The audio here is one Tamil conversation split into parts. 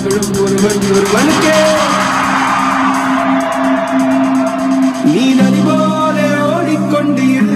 உலகங்களும் ஒருவன் ஒருவனுக்கே நீ நதி போல ஓடிக்கொண்டு இரு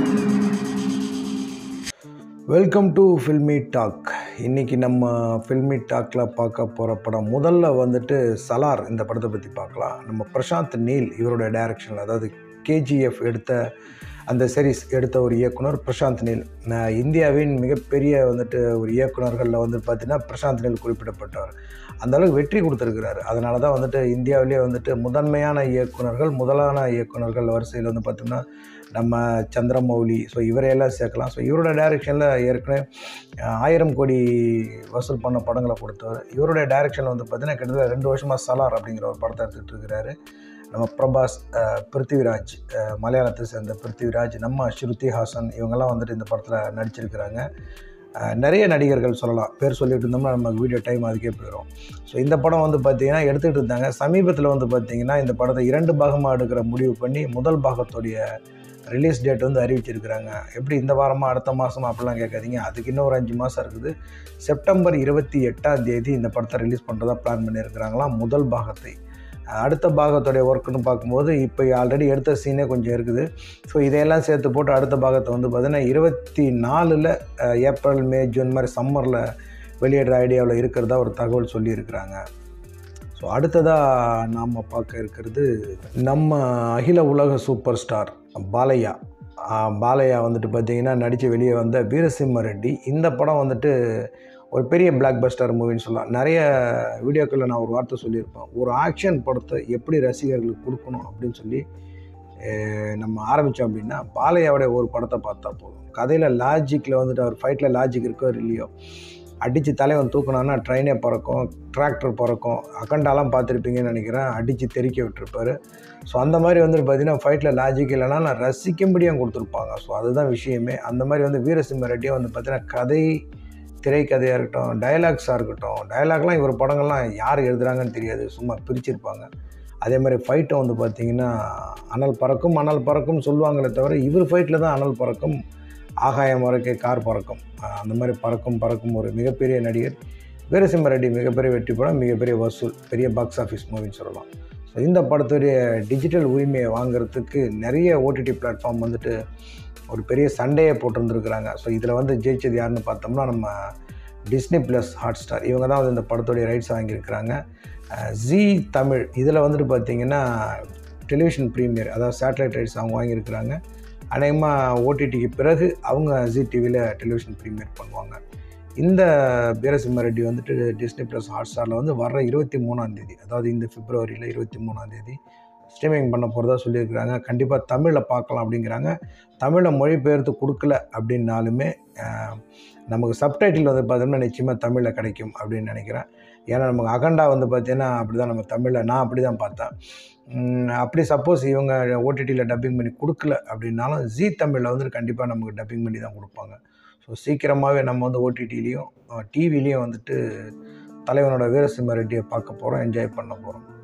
வெல்கம் டு ஃபில்மி டாக் இன்றைக்கி நம்ம ஃபில்மி டாக்கில் பார்க்க போகிற படம் முதல்ல வந்துட்டு சலார் இந்த படத்தை பற்றி பார்க்கலாம் நம்ம பிரசாந்த் நீல் இவருடைய டைரக்ஷனில் அதாவது கேஜிஎஃப் எடுத்த அந்த சீரிஸ் எடுத்த ஒரு இயக்குனர் பிரசாந்த் நீல் நான் இந்தியாவின் மிகப்பெரிய வந்துட்டு ஒரு இயக்குனர்களில் வந்து பார்த்திங்கன்னா பிரசாந்த் நீல் குறிப்பிடப்பட்டவர் அந்த அளவுக்கு வெற்றி கொடுத்துருக்கிறாரு அதனால தான் வந்துட்டு இந்தியாவிலேயே வந்துட்டு முதன்மையான இயக்குனர்கள் முதலான இயக்குனர்கள் வரிசையில் வந்து பார்த்திங்கன்னா நம்ம சந்திரமௌலி ஸோ இவரையெல்லாம் சேர்க்கலாம் ஸோ இவரோட டைரெக்ஷனில் ஏற்கனவே அஹ், ஆயிரம் கோடி வசூல் பண்ண படங்களை கொடுத்தவர் இவருடைய டைரெக்ஷனில் வந்து பார்த்திங்கன்னா கிட்டத்தட்ட ரெண்டு வருஷமாக சலார் அப்படிங்கிற ஒரு படத்தை எடுத்துகிட்டு இருக்கிறாரு நம்ம பிரபாஸ் அஹ், பிருத்திவிராஜ் அஹ், மலையாளத்தை சேர்ந்த பிருத்திவிராஜ் நம்ம ஸ்ருதி ஹாசன் இவங்கெல்லாம் வந்துட்டு இந்த படத்தில் நடிச்சிருக்கிறாங்க அஹ், நிறைய நடிகர்கள் சொல்லலாம் பேர் சொல்லிட்டு இருந்தோம்னா நமக்கு வீடியோ டைம் அதுக்கே போயிடும் ஸோ இந்த படம் வந்து பார்த்திங்கன்னா எடுத்துகிட்டு இருந்தாங்க சமீபத்தில் வந்து பார்த்திங்கன்னா இந்த படத்தை இரண்டு பாகமாக எடுக்கிற முடிவு பண்ணி முதல் பாகத்துடைய ரிலீஸ் டேட் வந்து அறிவிச்சிருக்கிறாங்க எப்படி இந்த வாரமாக அடுத்த மாதமா அப்படிலாம் கேட்காதீங்க அதுக்கு இன்னும் ஒரு அஞ்சு மாதம் இருக்குது செப்டம்பர் இருபத்தி எட்டாம் தேதி இந்த படத்தை ரிலீஸ் பண்ணுறதா பிளான் பண்ணியிருக்கிறாங்களாம் முதல் பாகத்தை அடுத்த பாகத்துடைய ஒர்க்குன்னு பார்க்கும்போது இப்போ ஆல்ரெடி எடுத்த சீனே கொஞ்சம் இருக்குது ஸோ இதையெல்லாம் சேர்த்து போட்டு அடுத்த பாகத்தை வந்து பார்த்திங்கன்னா இருபத்தி நாலில் ஏப்ரல் மே ஜூன் மாதிரி சம்மரில் வெளியிடுற ஐடியாவில் இருக்கிறதா ஒரு தகவல் சொல்லியிருக்கிறாங்க ஸோ அடுத்ததாக நாம் பார்க்க இருக்கிறது நம்ம அகில உலக சூப்பர் ஸ்டார் பாலையா ஆஹ் பாலையா வந்துட்டு பார்த்தீங்கன்னா நடித்து வெளியே வந்த வீரசிம்ம ரெட்டி இந்த படம் வந்துட்டு ஒரு பெரிய பிளாக் பஸ்டர் மூவின்னு சொல்லலாம் நிறைய வீடியோக்களில் நான் ஒரு வார்த்தை சொல்லியிருப்பேன் ஒரு ஆக்ஷன் படத்தை எப்படி ரசிகர்களுக்கு கொடுக்கணும் அப்படின்னு சொல்லி அஹ் நம்ம ஆரம்பித்தோம் அப்படின்னா பாலையாவுடைய ஒரு படத்தை பார்த்தா போதும் கதையில் லாஜிக்கில் வந்துட்டு அவர் ஃபைட்டில் லாஜிக் இருக்கோ இல்லையோ அடித்து தலைவன் தூக்கினான்னா ட்ரெயினே பறக்கும் டிராக்டர் பறக்கும் அக்கண்டாலாம் பார்த்துருப்பீங்கன்னு நினைக்கிறேன் அடித்து தெறிக்க விட்டுருப்பாரு ஸோ அந்த மாதிரி வந்துட்டு பார்த்தீங்கன்னா ஃபைட்டில் லாஜிக் இல்லைனா நான் ரசிக்கும்படியாக கொடுத்துருப்பாங்க ஸோ அதுதான் விஷயமே அந்த மாதிரி வந்து வீரசிம்ம ரெட்டியும் வந்து பார்த்தீங்கன்னா கதை திரைக்கதையாக இருக்கட்டும் டயலாக்ஸாக இருக்கட்டும் டயலாக்லாம் இவர் படங்கள்லாம் யார் எழுதுறாங்கன்னு தெரியாது சும்மா பிரிச்சிருப்பாங்க அதே மாதிரி ஃபைட்டும் வந்து பார்த்தீங்கன்னா அனல் பறக்கும் அனல் பறக்கும் சொல்லுவாங்களே தவிர இவர் ஃபைட்டில் தான் அனல் பறக்கும் ஆகாயம் வரைக்கும் கார் பறக்கும் அஹ் அந்த மாதிரி பறக்கும் பறக்கும் ஒரு மிகப்பெரிய நடிகர் வீரசிம்ம ரெட்டி மிகப்பெரிய வெற்றி படம் மிகப்பெரிய வசூல் பெரிய பாக்ஸ் ஆஃபீஸ் மூவின்னு சொல்லலாம் ஸோ இந்த படத்துடைய டிஜிட்டல் உரிமையை வாங்குறதுக்கு நிறைய ஓடிடி பிளாட்ஃபார்ம் வந்துட்டு ஒரு பெரிய சண்டையை போட்டிருந்துருக்குறாங்க ஸோ இதில் வந்து ஜெயிச்சது யாருன்னு பார்த்தோம்னா நம்ம டிஸ்னி ப்ளஸ் ஹாட் ஸ்டார் இவங்க தான் வந்து இந்த படத்துடைய ரைட்ஸ் வாங்கியிருக்கிறாங்க ஜி தமிழ் இதில் வந்துட்டு பார்த்தீங்கன்னா டெலிவிஷன் ப்ரீமியர் அதாவது சேட்டலைட் ரைட்ஸ் அவங்க வாங்கியிருக்கிறாங்க அநேகமாக ஓடிடிக்கு பிறகு அவங்க ஜி டிவியில் டெலிவிஷன் ப்ரீமியர் பண்ணுவாங்க இந்த வீரசிம்ம ரெட்டி வந்துட்டு டிஸ்னி ப்ளஸ் ஹாட் ஸ்டாரில் வந்து வர்ற இருபத்தி மூணாந்தேதி அதாவது இந்த பிப்ரவரியில் இருபத்தி மூணாந்தேதி ஸ்ட்ரீமிங் பண்ண போகிறதா சொல்லியிருக்கிறாங்க கண்டிப்பாக தமிழில் பார்க்கலாம் அப்படிங்கிறாங்க தமிழில் மொழிபெயர்த்து கொடுக்கல அப்படின்னாலுமே அஹ், நமக்கு சப்டைட்டில் வந்து பார்த்தோம்னா நிச்சயமாக தமிழில் கிடைக்கும் அப்படின்னு நினைக்கிறேன் ஏன்னா நமக்கு அகண்டா வந்து பார்த்தீங்கன்னா அப்படி தான் நம்ம தமிழில் நான் அப்படி தான் பார்த்தேன் உம், அப்படி சப்போஸ் இவங்க ஓடிடியில் டப்பிங் பண்ணி கொடுக்கல அப்படின்னாலும் ஜி தமிழில் வந்து கண்டிப்பாக நமக்கு டப்பிங் பண்ணி தான் கொடுப்பாங்க ஸோ சீக்கிரமாகவே நம்ம வந்து ஓடிடிலையும் டிவிலையும் வந்துட்டு தலைவனோட வீரசிம்ம ரெட்டியை பார்க்க போகிறோம் என்ஜாய் பண்ண போகிறோம்